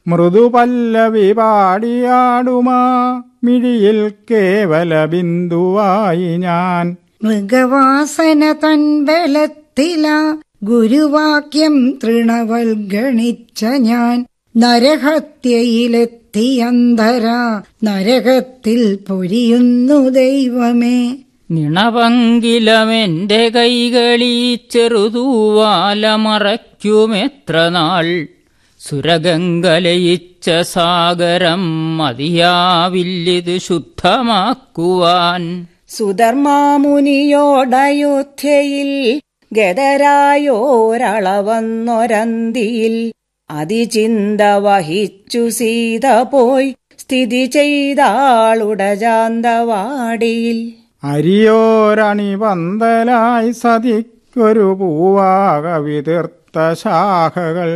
മൃദുപല്ലവി പാടിയാടുമാ മിഴിയിൽ കേവല ബിന്ദുവായി ഞാൻ മൃഗവാസന തൻ ബലത്തില ഗുരുവാക്യം തൃണവൽഗണിച്ച ഞാൻ നരഹത്യയിലെത്തിയന്തര നരകത്തിൽ പൊരിയുന്നു ദൈവമേ നിണപങ്കിലമെന്റെ കൈകളീ ചെറുതൂവാല മറയ്ക്കുമെത്ര നാൾ സുരഗംഗലയിച്ച സാഗരം മതിയാവില്ലിത് ശുദ്ധമാക്കുവാൻ സുധർമാമുനിയോടയോധ്യയിൽ ഗതരായോരളവന്നൊരന്തിയിൽ അതിചിന്ത വഹിച്ചു സീത പോയി സ്ഥിതി ചെയ്താളുടജാന്തവാടിയിൽ അരിയോരണി പന്തലായി സതിക്കൊരു പൂവാക വിതിർത്ത ശാഖകൾ